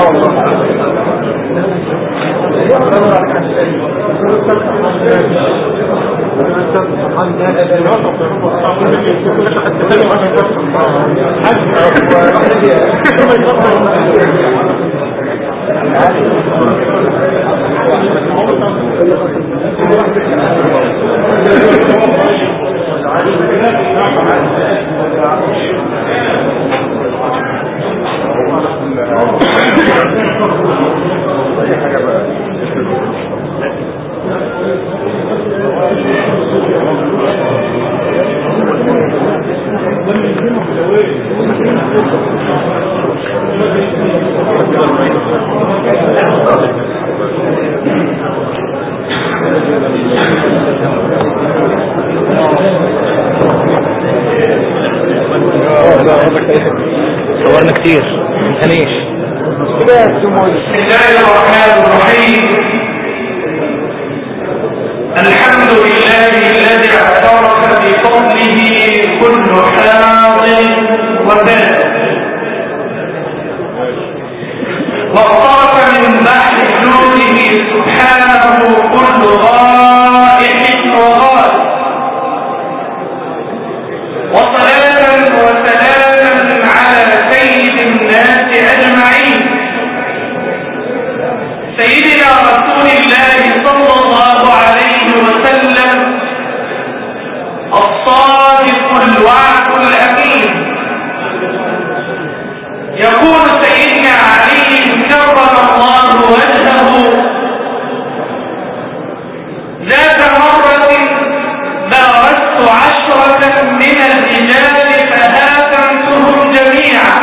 صورنا كتير هنيش بسم الله الرحمن الرحيم الحمد لله الذي اعترف بفضله كل حاضر وبال واقترف من بحر جوده سبحانه كل غائح وغائب وصلاة وسلاما على سيد الناس أجمعين سيدنا رسول الله صلى الله عليه وسلم الصادق الوعد الأمين يقول سيدنا علي كرم الله وجهه ذات مرة بارزت عشرة من الرجال فهاتمتهم جميعا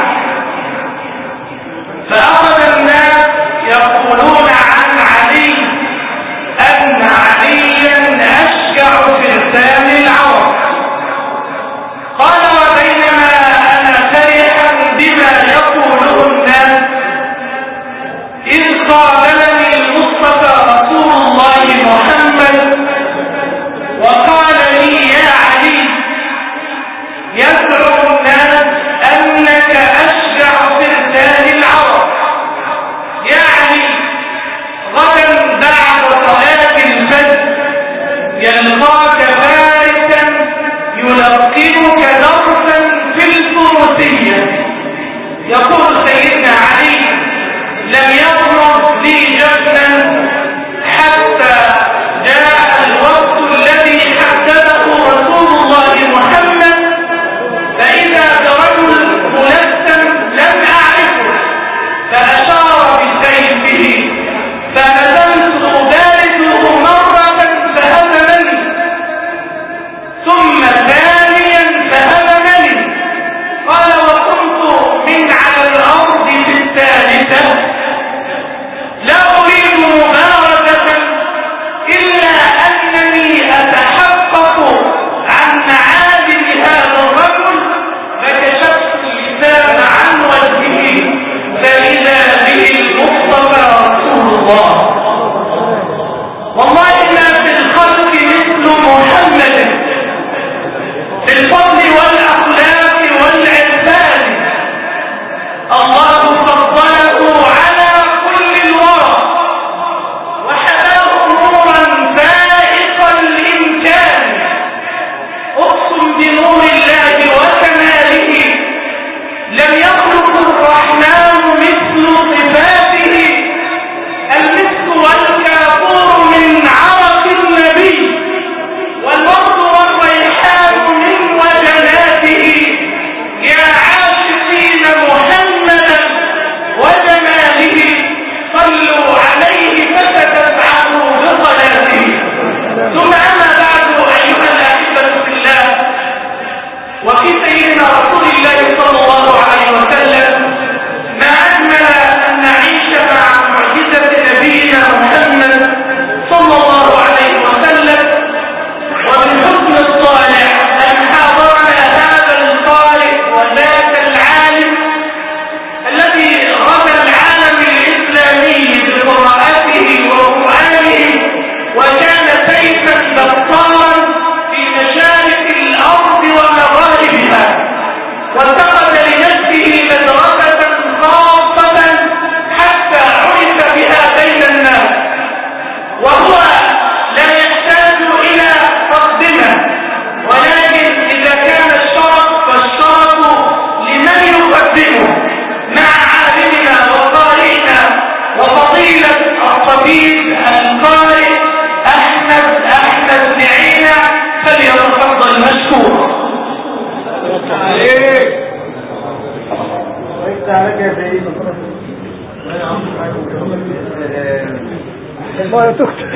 فأخذ الناس يقولون عن علي أن عليا أشجع فرسان العرب قال وبينما أنا فرحا بما يقوله الناس إذ قابلني المصطفى رسول الله محمد وقال لي يا علي يزعم الناس أنك أشجع فرسان العرب يا علي غدا بعد صلاة الفجر يلقاك فارسا يلقنك درسا في الفروسية يقول يا دكتور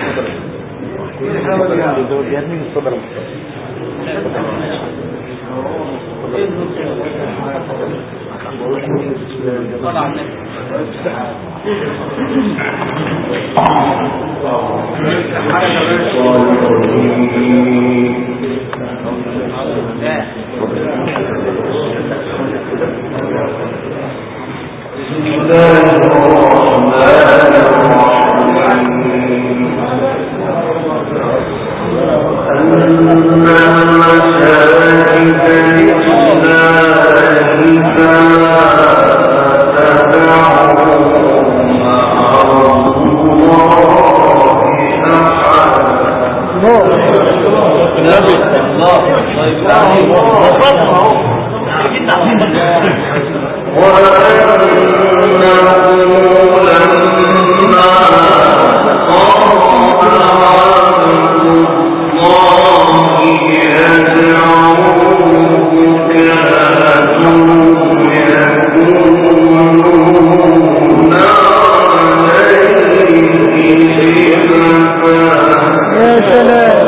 يا سلام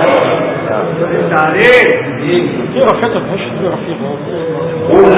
في رفيقة مش في رفيقة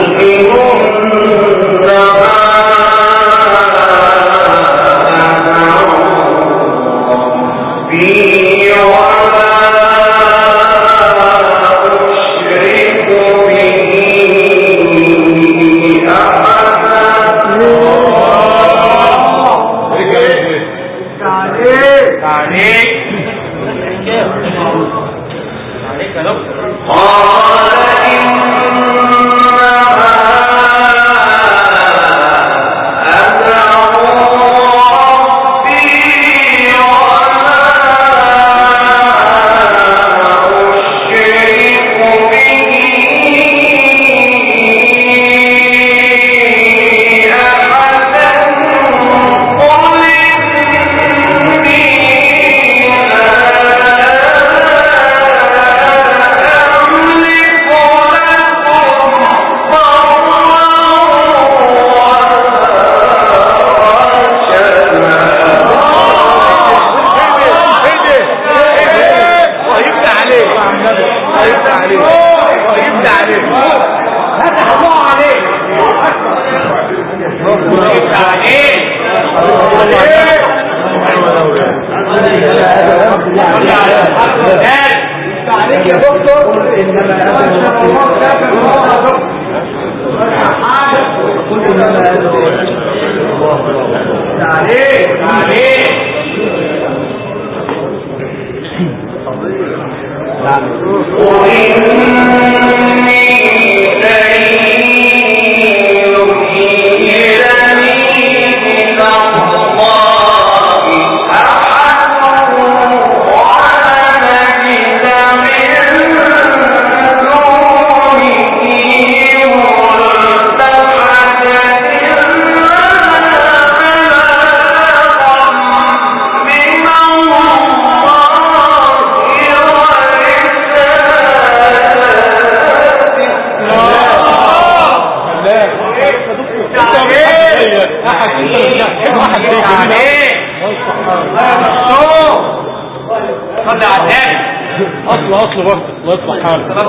اصل اصل برضه الله يصلح حالك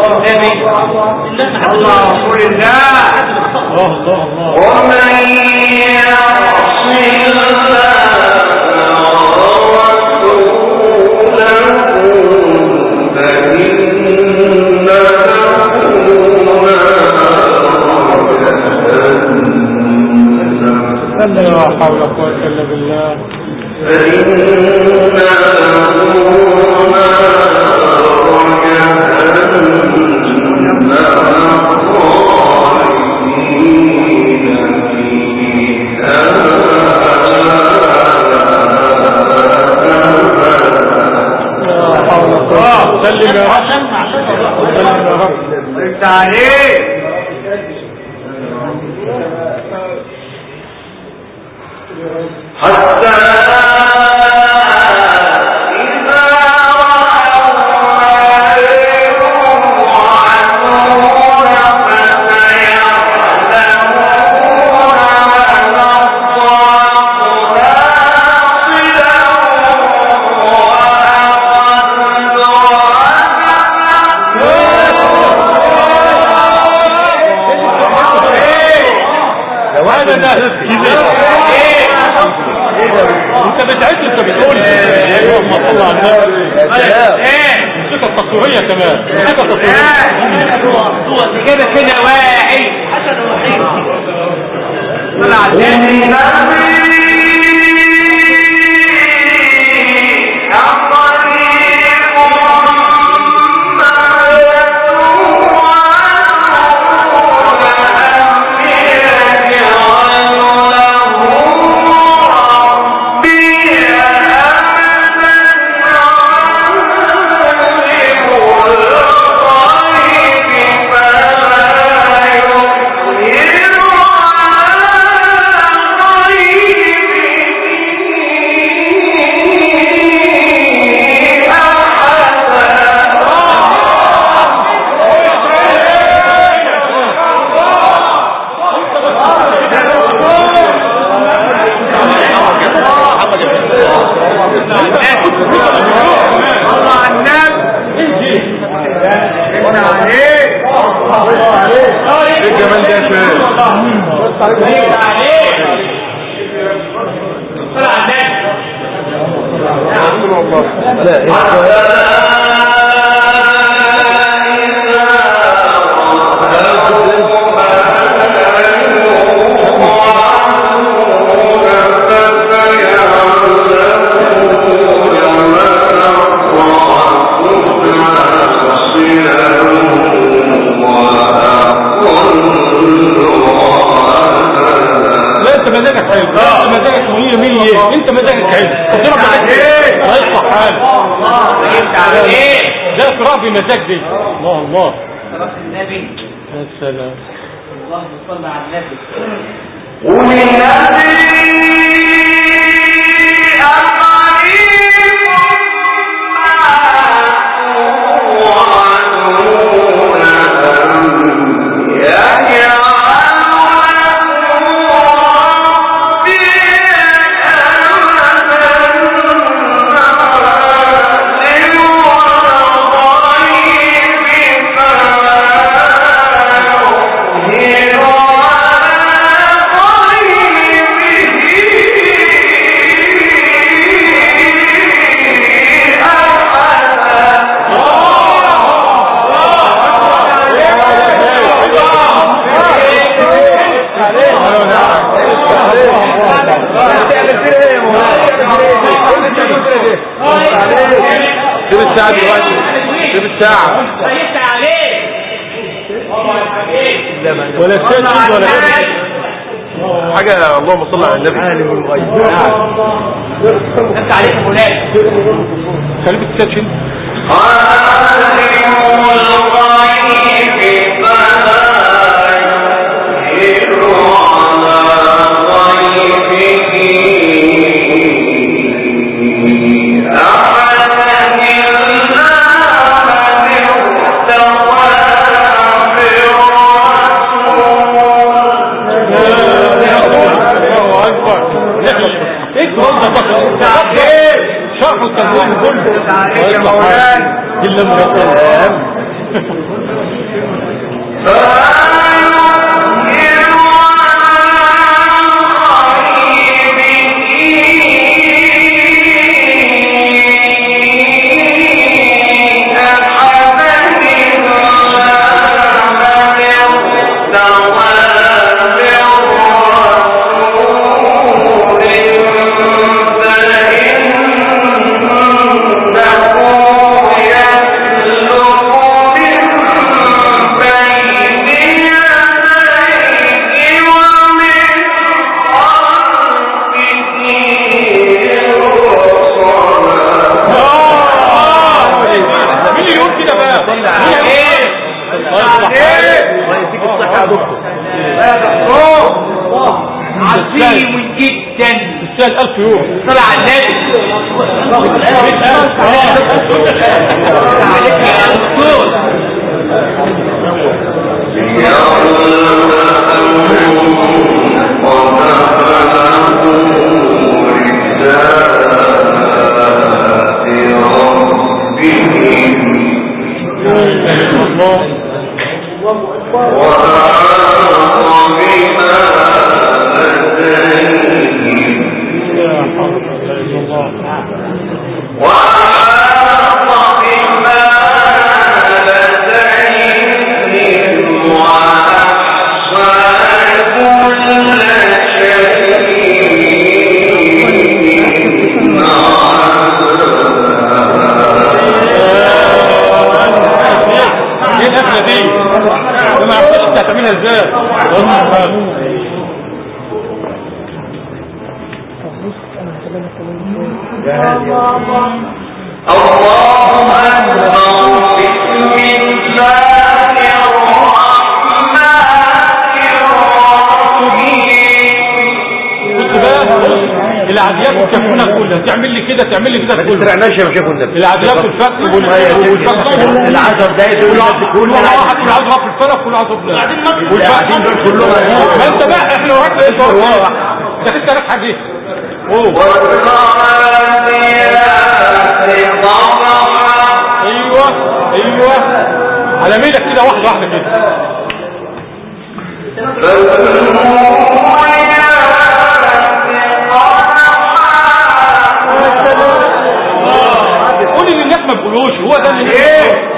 الله رسول الله الله الله الله ومن يعص لا حول ولا قوة الا بالله لا حول ولا قوة سلم يا رب سلم يا رب انت عليه حتى إذا رأوا ده انت بتعد انت بتقول ايوه ما صلى على النبي الموسيقى التصويريه كمان الموسيقى التصويريه كده كده واعي حسن وحيد طلع النبي لا انت مزاجك حلو انت مزاجك مية مية انت مزاجك حلو ربنا مزاجك لا يصلح حالك ده اقرار بمزاج دي الله الله النبي يا سلام اللهم صل على النبي سيب الساعة دلوقتي سيب الساعة سيدت عليه ولا الشاشة ولا كده حاجة اللهم صل على النبي عالم الغيب انت عليك مولاي خليك تستشهد الله اكبر اكبر ده بقى شرح التنوين كله يا مولانا. الا من القران مين اللي يقول كده بقى مين اللي يقول الله يديك الصحة يا دكتور عظيم جدا تستاهل 1000 يورو صل على النبي عليك يا دكتور الله وآخر بما تعملها ازاي اللهم أكبر بسم الله العديات والكفونه كلها تعمل لي كده تعمل لي كده ما تسرعناش يا شيخ والنبي العديات والفتح والفتح العشر دقايق دول كل واحد كل عضله في الفلك كل عضله والفتح دول كلهم ما انت بقى احنا وراك ايه ده انت لك حاجه ايوه ايوه على ميلك كده واحده واحده كده قولي للناس ما بيقولوش هو ده اللي ايه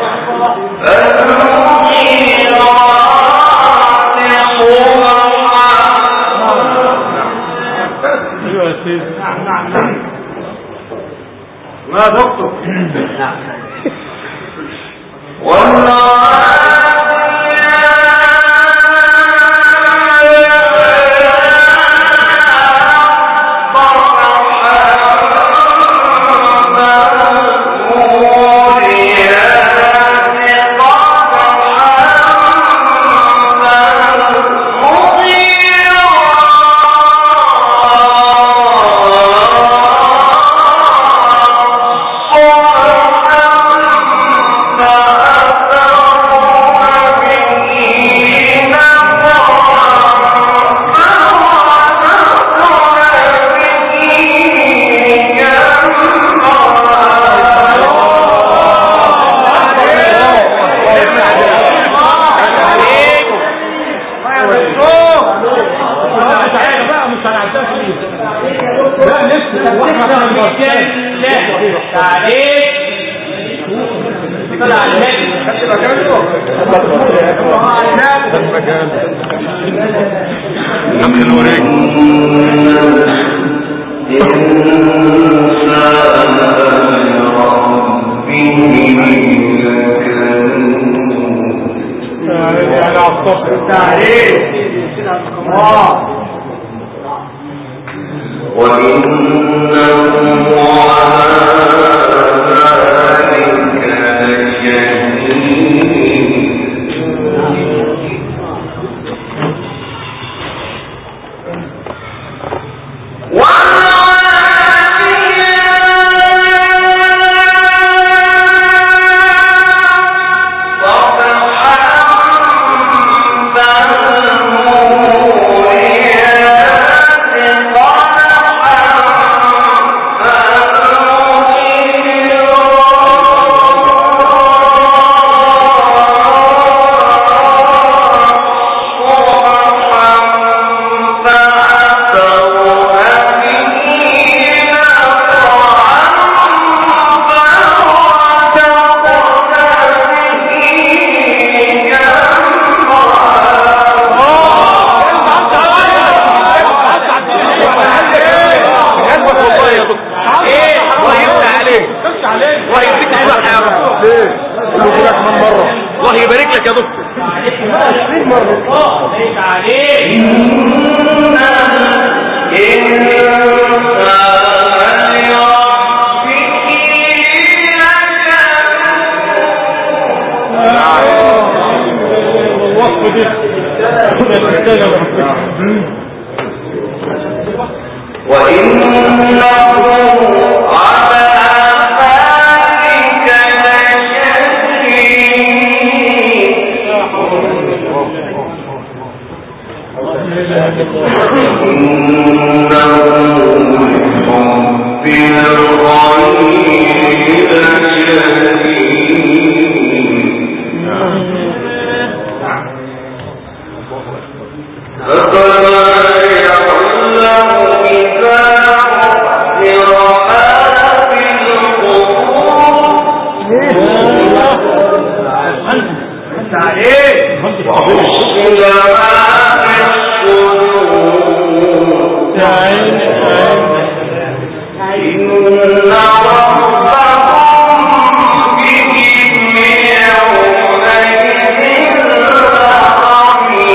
ايوه يا سيدي ما دكتور ربهم بهم يومئذ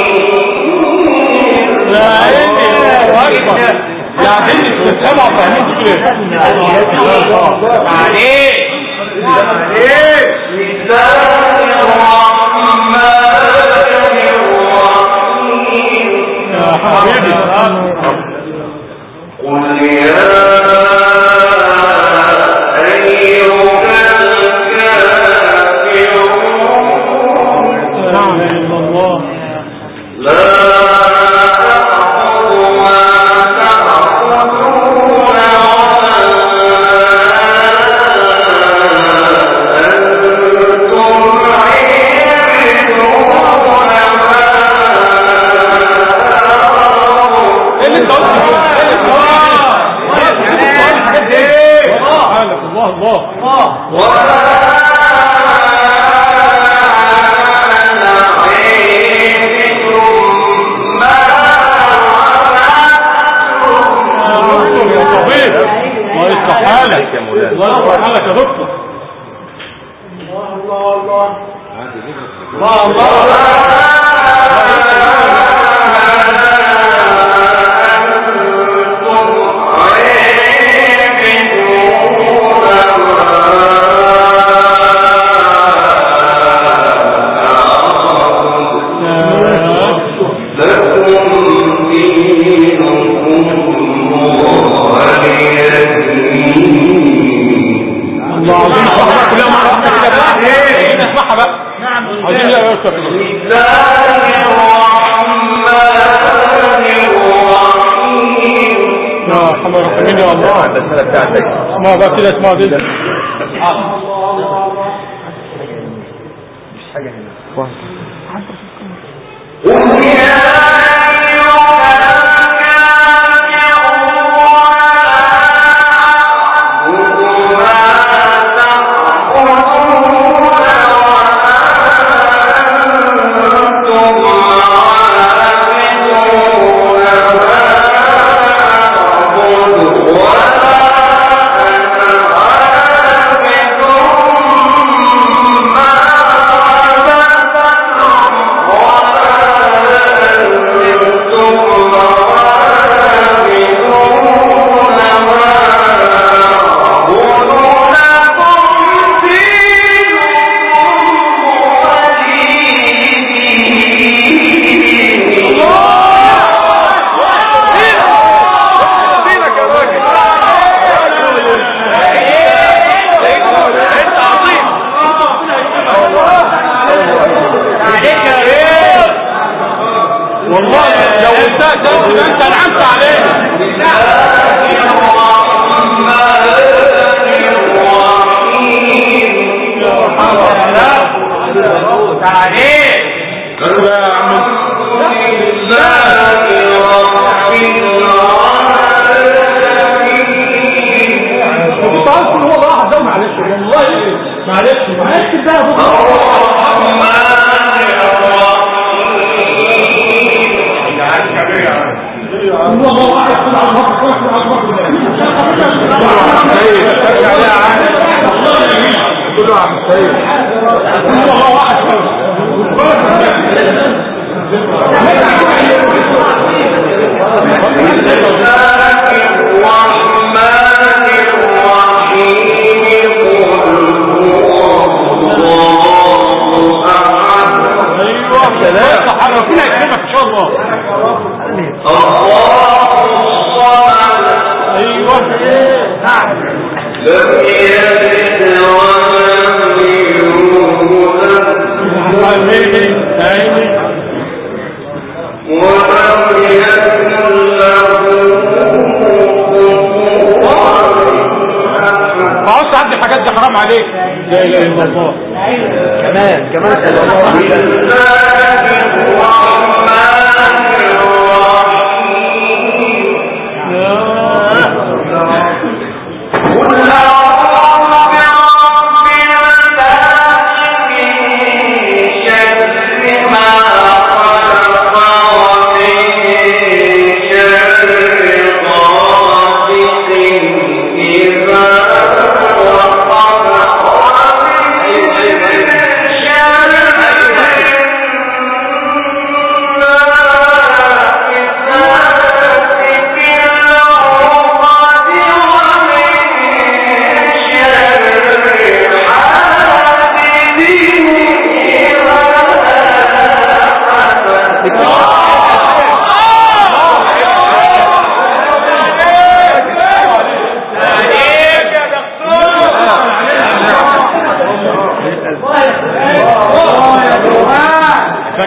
Yeah.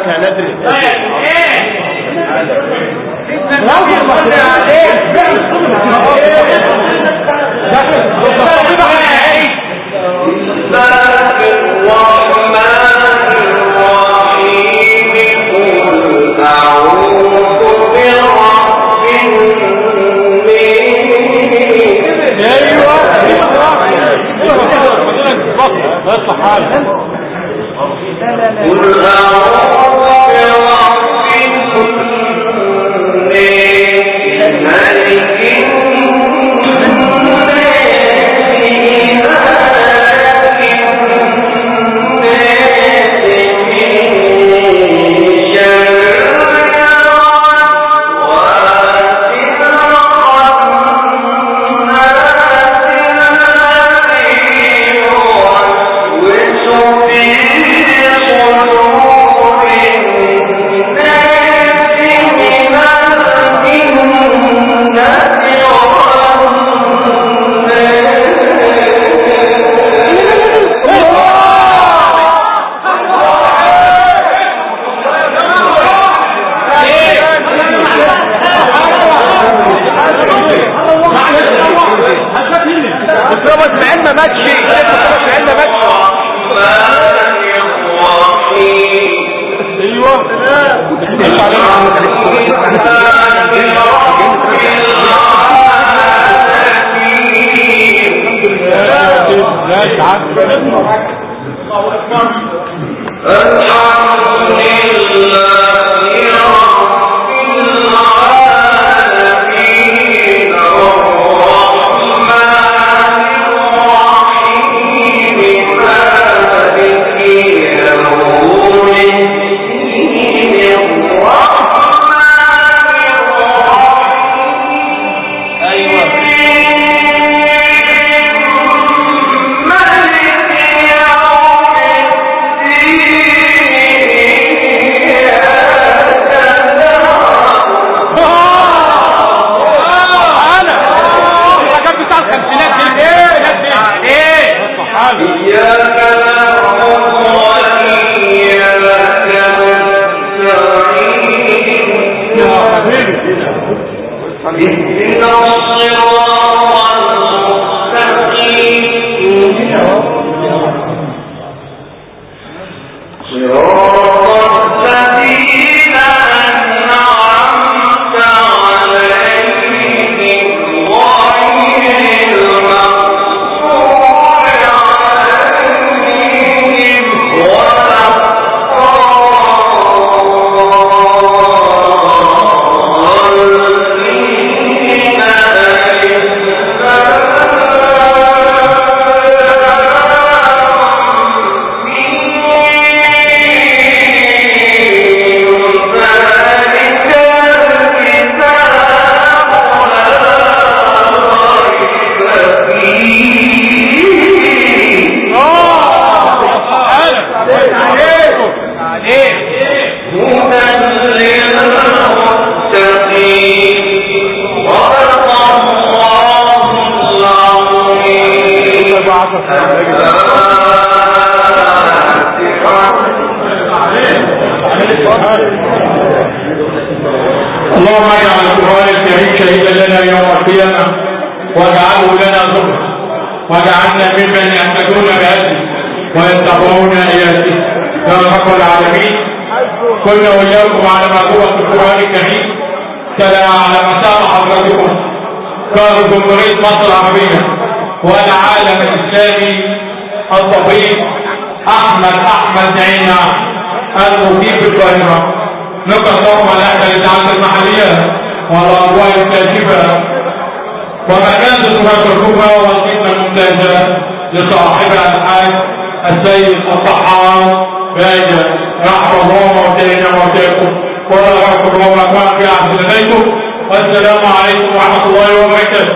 احنا ندري يصلح حالك قل أعوذ برب الناس ملك الدكتور اسماعيل ما ماتش الدكتور اسماعيل ما ماتش لا تعب الحمد لله رب العالمين الرحمن الرحيم مالك يوم الدين الرحمن الرحيم مالك يوم انا الحاجات بتاع الخمسينات دي ايه الناس دي ايه يصلح حالك إياك نعبد وإياك نستعين اهدنا الصراط المستقيم صراط الذين أنعمت عليهم غير المغضوب عليهم ولا الضالين اللهم اجعل القرآن الكريم شهيدا لنا يوم القيامة واجعله لنا ذكر واجعلنا ممن يهتدون بهديه ويتبعون اياته يا رب العالمين كنا واياكم على ما هو في القرآن الكريم تلا على مسار حضرتكم كانوا جمهورية مصر العربية والعالم الاسلامي الطبيب احمد احمد عينا المقيم في القاهرة نقل لهم على احدى الاذاعات المحليه والاضواء الكاشفه ومكان الصورات الكبرى والخدمه الممتازه لصاحبها الحاج السيد الطحان باجة رحمه الله موتينا موتاكم ولا رحمه الله ما كان في عهد لديكم والسلام عليكم ورحمه الله وبركاته